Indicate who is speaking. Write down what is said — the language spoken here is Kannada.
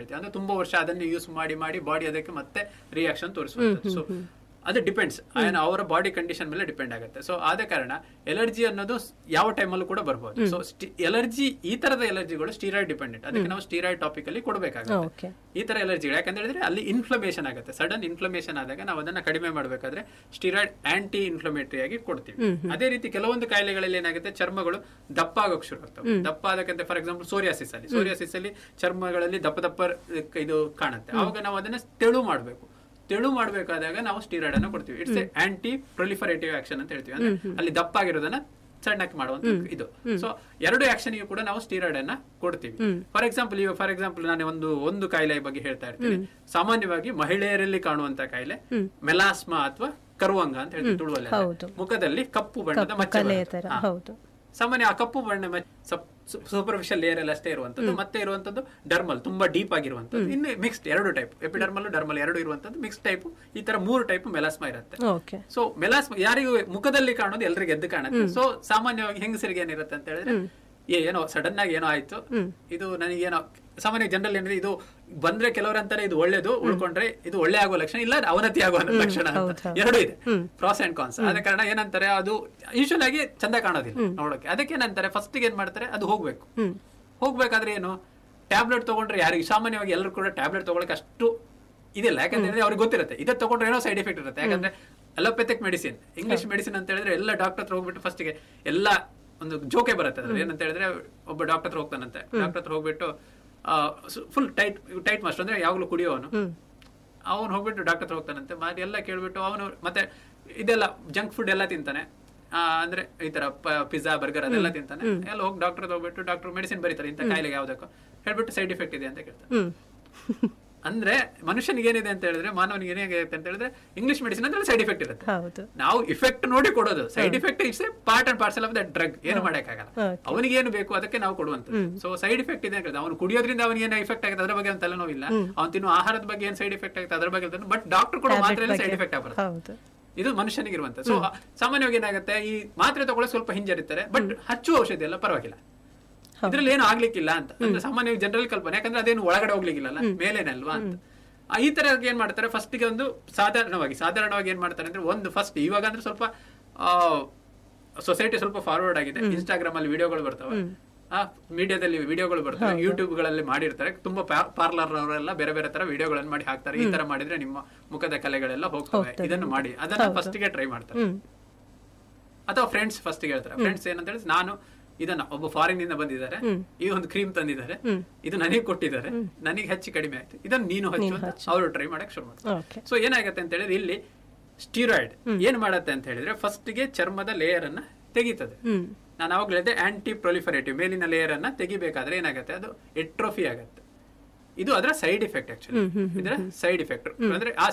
Speaker 1: ಹೇಳ್ತೀವಿ ಅಂದ್ರೆ ತುಂಬಾ ವರ್ಷ ಅದನ್ನೇ ಯೂಸ್ ಮಾಡಿ ಮಾಡಿ ಬಾಡಿ ಅದಕ್ಕೆ ಮತ್ತೆ ರಿಯಾಕ್ಷನ್ ತೋರಿಸುವಂಥದ್ದು ಸೊ ಅದು ಡಿಪೆಂಡ್ಸ್ ಅವರ ಬಾಡಿ ಕಂಡೀಷನ್ ಮೇಲೆ ಡಿಪೆಂಡ್ ಆಗುತ್ತೆ ಸೊ ಆದ ಕಾರಣ ಎಲರ್ಜಿ ಅನ್ನೋದು ಸ್- ಯಾವ ಟೈಮಲ್ಲೂ ಕೂಡ ಬರ್ಬೋದು ಸೊ ಎಲರ್ಜಿ ಈ ತರದ ಎಲರ್ಜಿಗಳು ಸ್ಟೀರಾಯ್ಡ್ ಡಿಪೆಂಡೆಂಟ್ ಅದಕ್ಕೆ ನಾವು ಸ್ಟೀರಾಯ್ಡ್ ಟಾಪಿಕ್ ಅಲ್ಲಿ ಕೊಡಬೇಕಾಗುತ್ತೆ
Speaker 2: ಓಕೆ
Speaker 1: ಈ ತರ ಎಲರ್ಜಿಗಳು ಯಾಕಂತ ಹೇಳಿದ್ರೆ ಅಲ್ಲಿ ಇನ್ಫ್ಲಮೇಷನ್ ಆಗುತ್ತೆ ಸಡನ್ ಇನ್ಫ್ಲಮೇಷನ್ ಆದಾಗ ನಾವು ಅದನ್ನ ಕಡಿಮೆ ಮಾಡಬೇಕಾದ್ರೆ ಸ್ಟಿರಾಯ್ಡ್ ಆಂಟಿ ಇನ್ಫ್ಲಮೇಟರಿ ಆಗಿ ಕೊಡ್ತೀವಿ ಅದೇ ರೀತಿ ಕೆಲವೊಂದು ಕಾಯಿಲೆಗಳಲ್ಲಿ ಏನಾಗುತ್ತೆ ಚರ್ಮಗಳು ದಪ್ಪ ಆಗೋಕ್ ಶುರು ಆಗ್ತವೆ ದಪ್ಪ ಆದಕ್ಕಂತೆ ಫಾರ್ ಎಕ್ಸಾಂಪಲ್ ಸೋರಿಯಾಸಿಸ್ ಅಲ್ಲಿ ಸೋರಿಯಾಸಿಸ್ ಅಲ್ಲಿ ಚರ್ಮಗಳಲ್ಲಿ ದಪ್ಪ ದಪ್ಪ ಇದು ಕಾಣುತ್ತೆ ಅವಾಗ ನಾವು ಅದನ್ನ ತೆಳು ಮಾಡಬೇಕು ತೆಳು ಮಾಡಬೇಕಾದಾಗ ನಾವು ಸ್ಟೀರಾಯ್ಡ್ ಅನ್ನು ಕೊಡ್ತೀವಿ it's a anti proliferative action ಅಂತ ಹೇಳ್ತೀವಿ ಅಂದ್ರೆ ಅಲ್ಲಿ ದಪ್ಪ ಆಗಿರೋದನ್ನ ಸಣ್ಣಕ್ಕೆ ಮಾಡುವಂತ ಇದು ಸೊ ಎರಡು ಆಕ್ಷನ್ ಕೂಡ ನಾವು ಸ್ಟೀರಾಯ್ಡ್ ಅನ್ನ ಕೊಡ್ತೀವಿ ಫಾರ್ ಎಕ್ಸಾಂಪಲ್ ಈಗ ಫಾರ್ ಎಕ್ಸಾಂಪಲ್ ನಾನು ಒಂದು ಒಂದು ಕಾಯಿಲೆ ಬಗ್ಗೆ ಹೇಳ್ತಾ ಇರ್ತೀನಿ ಸಾಮಾನ್ಯವಾಗಿ ಮಹಿಳೆಯರಲ್ಲಿ ಕಾಣುವಂತ ಕಾಯಿಲೆ ಮೆಲಾಸ್ಮಾ ಅಥವಾ ಕರುವಂಗ ಅಂತ ಹೇಳ್ತೀವಿ ತುಳುವಲ್ಲಿ
Speaker 2: ಹೌದು.
Speaker 1: ಮುಖದಲ್ಲಿ ಕಪ್ಪು ಬಣ್ಣದ ಮಚ್ಚೆ
Speaker 2: ಕಲೆಯ
Speaker 1: ಬರುತ್ತೆ.
Speaker 2: ತರ
Speaker 1: ಹಾ.
Speaker 2: ಹೌದು
Speaker 1: ಸಾಮಾನ್ಯ ಆ ಕಪ್ಪು ಬಣ್ಣ ಸೂಪರ್ಫಿಷಿಯಲ್ ಲೇಯರ್ ಅಲ್ಲಿ ಅಷ್ಟೇ ಇರುವಂತದ್ದು ಮತ್ತೆ ಇರುವಂತದ್ದು ಡರ್ಮಲ್ ತುಂಬಾ ಡೀಪ್ ಆಗಿರುವಂತದ್ದು ಇನ್ನು ಮಿಕ್ಸ್ಡ್ ಎರಡು ಟೈಪ್ ಎಪಿಡರ್ಮಲ್ ಡರ್ಮಲ್ ಎರಡು ಇರುವಂತದ್ದು ಮಿಕ್ಸ್ ಟೈಪ್ ಈ ತರ ಮೂರು ಟೈಪ್ ಮೆಲಾಸ್ಮಾ ಇರುತ್ತೆ
Speaker 2: ಓಕೆ
Speaker 1: ಸೊ ಮೆಲಾಸ್ಮಾ ಯಾರಿಗೂ ಮುಖದಲ್ಲಿ ಕಾಣೋದು ಎಲ್ರಿಗೂ ಎದ್ದು ಕಾಣುತ್ತೆ ಸೊ ಸಾಮಾನ್ಯವಾಗಿ ಹೆಂಗಸರಿಗೆ ಏನಿರುತ್ತೆ ಅಂತ ಹೇಳಿದ್ರೆ ಏ ಏನೋ ಸಡನ್ ಆಗಿ ಏನೋ ಆಯ್ತು ಇದು ನನಗೇನೋ ಸಾಮಾನ್ಯ ಜನರಲ್ ಏನಿದೆ ಇದು ಬಂದ್ರೆ ಕೆಲವರು ಅಂತಾರೆ ಇದು ಒಳ್ಳೇದು ಉಳ್ಕೊಂಡ್ರೆ ಇದು ಒಳ್ಳೆ ಆಗುವ ಲಕ್ಷಣ ಇಲ್ಲ ಅವನತಿ ಆಗುವ ಲಕ್ಷಣ ಅಂತ ಎರಡು ಇದೆ ಪ್ರಾಸ್ ಅಂಡ್ ಕಾನ್ಸ್ ಆದ ಕಾರಣ ಏನಂತಾರೆ ಅದು ಯೂಶುವಲ್ ಆಗಿ ಚಂದ ಕಾಣೋದಿಲ್ಲ ನೋಡೋಕೆ ಅದಕ್ಕೆ ಏನಂತಾರೆ ಫಸ್ಟ್ ಏನ್ ಮಾಡ್ತಾರೆ ಅದು ಹೋಗ್ಬೇಕು ಹೋಗ್ಬೇಕಾದ್ರೆ ಏನು ಟ್ಯಾಬ್ಲೆಟ್ ತಗೊಂಡ್ರೆ ಯಾರಿಗೆ ಸಾಮಾನ್ಯವಾಗಿ ಎಲ್ಲರೂ ಕೂಡ ಟ್ಯಾಬ್ಲೆಟ್ ತಗೊಳಕ್ಕೆ ಅಷ್ಟು ಇದಿಲ್ಲ ಯಾಕಂದ್ರೆ ಅವ್ರಿಗೆ ಗೊತ್ತಿರುತ್ತೆ ಇದೇ ತಗೊಂಡ್ರೆ ಏನೋ ಸೈಡ್ ಎಫೆಕ್ಟ್ ಇರುತ್ತೆ ಯಾಕಂದ್ರೆ ಅಲೋಪೆಥಿಕ್ ಮೆಡಿಸಿನ್ ಇಂಗ್ಲಿಷ್ ಮೆಡಿಸಿನ್ ಅಂತ ಹೇಳಿದ್ರೆ ಎಲ್ಲ ಡಾಕ್ಟರ್ ಹತ್ರ ಹೋಗ್ಬಿಟ್ಟು ಫಸ್ಟ್ಗೆ ಎಲ್ಲ ಒಂದು ಜೋಕೆ ಬರುತ್ತೆ ಅದ್ರಲ್ಲಿ ಏನಂತ ಹೇಳಿದ್ರೆ ಒಬ್ಬ ಡಾಕ್ಟರ್ ಹತ್ರ ಹೋಗ್ತಾನಂತೆ ಡಾಕ್ಟರ್ ಹತ್ರ ಹೋಗ್ಬಿಟ್ಟು ಫುಲ್ ಟೈಟ್ ಟೈಟ್ ಮಾಸ್ಟರ್ ಅಂದ್ರೆ ಯಾವಾಗ್ಲೂ ಕುಡಿಯೋನು ಅವನು ಹೋಗ್ಬಿಟ್ಟು ಡಾಕ್ಟರ್ ಹತ್ರ ಹೋಗ್ತಾನಂತೆ ಮಾಡಿ ಎಲ್ಲ ಕೇಳ್ಬಿಟ್ಟು ಅವನು ಮತ್ತೆ ಇದೆಲ್ಲ ಜಂಕ್ ಫುಡ್ ಎಲ್ಲ ತಿಂತಾನೆ ಆ, ಅಂದ್ರೆ ಈ ತರ ಪಿಜ್ಜಾ ಬರ್ಗರ್ ಅದೆಲ್ಲ ತಿಂತಾನೆ ಎಲ್ಲ ಹೋಗಿ ಡಾಕ್ಟರ್ ಹೋಗ್ಬಿಟ್ಟು ಡಾಕ್ಟರ್ ಮೆಡಿಸಿನ್ ಬರೀತಾರೆ ಇಂಥ ಕಾಯಿಲೆಗೆ ಯಾವ್ದಕ್ಕೋ ಹೇಳ್ಬಿಟ್ಟು ಸೈಡ್ ಎಫೆಕ್ಟ್ ಇದೆ ಅಂತ ಕೇಳ್ತಾರೆ
Speaker 2: ಹ್ಮ್
Speaker 1: ಅಂದ್ರೆ ಮನುಷ್ಯನಿಗೆ ಏನಿದೆ ಅಂತ ಹೇಳಿದ್ರೆ ಮಾನವನಿಗೆ ಏನಾಗುತ್ತೆ ಅಂತ ಹೇಳಿದ್ರೆ ಇಂಗ್ಲಿಷ್ ಮೆಡಿಸಿನ್ ಅಂದ್ರೆ ಸೈಡ್ ಎಫೆಕ್ಟ್ ಇರುತ್ತೆ
Speaker 2: ಹೌದು
Speaker 1: ನಾವು ಇಫೆಕ್ಟ್ ನೋಡಿ ಕೊಡೋದು side effect it's part and parcel of the drug ಏನು ಮಾಡಕ್ಕಾಗಲ್ಲ
Speaker 2: Okay.
Speaker 1: ಅವನಿಗೆ ಏನು ಬೇಕು ಅದಕ್ಕೆ ನಾವು ಕೊಡುವಂತದ್ದು ಸೊ ಸೈಡ್ ಇಫೆಕ್ಟ್ ಇದೆ ಅಂತ ಅವನು ಕುಡಿಯೋದ್ರಿಂದ ಅವನಿಗೆ ಏನು ಇಫೆಕ್ಟ್ ಆಗುತ್ತೆ ಅದ್ರ ಬಗ್ಗೆ ಒಂದು ತಲೆನೋವಿಲ್ಲ ಅವ್ನು ತಿನ್ನೋ ಆಹಾರದ ಬಗ್ಗೆ ಏನ್ ಸೈಡ್ ಇಫೆಕ್ಟ್ ಆಗುತ್ತೆ ಅದ್ರ ಬಗ್ಗೆ ಬಟ್ ಡಾಕ್ಟರ್ ಕೊಡೋ ಮಾತ್ರ ಸೈಡ್ ಇಫೆಕ್ಟ್ ಆಗ್ಬಾರ್ದು
Speaker 2: ಹೌದು
Speaker 1: ಇದು ಮನುಷ್ಯನಿಗೆ ಇರುವಂತ ಸೊ ಸಾಮಾನ್ಯವಾಗಿ ಏನಾಗುತ್ತೆ ಈ ಮಾತ್ರೆ ತಗೊಳ್ಳೋ ಸ್ವಲ್ಪ ಹಿಂಜರಿತಾರೆ ಬಟ್ ಹಚ್ಚುವ ಔಷಧಿ ಎಲ್ಲ ಪರವಾಗಿಲ್ಲ ಇದ್ರಲ್ಲಿ ಏನು ಆಗ್ಲಿಕ್ಕಿಲ್ಲ ಅಂತ ಅಂದ್ರೆ ಸಾಮಾನ್ಯವಾಗಿ ಜನರಲ್ ಕಲ್ಪನೆ ಯಾಕಂದ್ರೆ ಅದೇನು ಒಳಗಡೆ ಹೋಗ್ಲಿಕ್ಕಿಲ್ಲ ಮೇಲೇನಲ್ವಾ ಅಂತ ಆ, ಈ ತರ ಏನ್ ಮಾಡ್ತಾರೆ ಫಸ್ಟ್ ಗೆ ಒಂದು ಸಾಧಾರಣವಾಗಿ ಸಾಧಾರಣವಾಗಿ ಏನ್ ಮಾಡ್ತಾರೆ ಅಂದ್ರೆ ಒಂದು ಫಸ್ಟ್ ಇವಾಗ ಅಂದ್ರೆ ಸ್ವಲ್ಪ ಸೊಸೈಟಿ ಸ್ವಲ್ಪ ಫಾರ್ವರ್ಡ್ ಆಗಿದೆ ಇನ್ಸ್ಟಾಗ್ರಾಮ್ ಅಲ್ಲಿ ವಿಡಿಯೋಗಳು ಬರ್ತವೆ ಆ ಮೀಡಿಯಾದಲ್ಲಿ ವಿಡಿಯೋಗಳು ಬರ್ತವೆ ಯೂಟ್ಯೂಬ್ ಗಳಲ್ಲಿ ಮಾಡಿರ್ತಾರೆ ತುಂಬಾ ಪಾರ್ಲರ್ ಅವರೆಲ್ಲ ಬೇರೆ ಬೇರೆ ತರ ವಿಡಿಯೋಗಳನ್ನು ಮಾಡಿ ಹಾಕ್ತಾರೆ ಈ ತರ ಮಾಡಿದ್ರೆ ನಿಮ್ಮ ಮುಖದ ಕಲೆಗಳೆಲ್ಲ ಹೋಗ್ತವೆ ಇದನ್ನು ಮಾಡಿ ಅದನ್ನ ಫಸ್ಟ್ ಗೆ ಟ್ರೈ ಮಾಡ್ತಾರೆ
Speaker 2: ಹ್ಮ್
Speaker 1: ಅಥವಾ ಫ್ರೆಂಡ್ಸ್ ಫಸ್ಟ್ ಹೇಳ್ತಾರೆ ಫ್ರೆಂಡ್ಸ್ ಏನಂತ ಹೇಳಿದ್ರೆ ನಾನು ಇದನ್ನ ಒಬ್ಬ ಫಾರಿನ್ ಇಂದ ಬಂದಿದ್ದಾರೆ ಈ ಒಂದು ಕ್ರೀಮ್ ತಂದಿದ್ದಾರೆ ಇದು ನನಗೆ ಕೊಟ್ಟಿದ್ದಾರೆ ನನಗೆ ಹೆಚ್ಚು ಕಡಿಮೆ ಆಯ್ತು ಇದನ್ನ ನೀನು ಹಚ್ಚು ಅಂತ ಅವರು ಟ್ರೈ ಮಾಡಕ್ ಶುರು ಮಾಡ್ತಾರೆ
Speaker 2: ಓಕೆ
Speaker 1: ಸೊ ಏನಾಗುತ್ತೆ ಅಂತ ಹೇಳಿದ್ರೆ ಇಲ್ಲಿ ಸ್ಟೀರಾಯ್ಡ್ ಏನ್ ಮಾಡತ್ತೆ ಅಂತ ಹೇಳಿದ್ರೆ ಫಸ್ಟ್ ಗೆ ಚರ್ಮದ ಲೇಯರ್ ಅನ್ನ ತೆಗೀತದೆ
Speaker 2: ಹ್ಮ್
Speaker 1: ನಾನು ಅವಾಗಲೇ ಹೇಳಿದೆ ಆಂಟಿ ಪ್ರೊಲಿಫರೇಟಿವ್ ಮೇಲಿನ ಲೇಯರ್ ಅನ್ನ ತೆಗಿಬೇಕಾದ್ರೆ ಏನಾಗುತ್ತೆ ಅದು ಎಟ್ರೋಫಿ ಆಗತ್ತೆ ಇದು ಅದರ ಸೈಡ್ ಇಫೆಕ್ಟ್ ಆಕ್ಚುಲಿ ಇದರ ಸೈಡ್ ಇಫೆಕ್ಟ್ ಅಂದ್ರೆ ಆ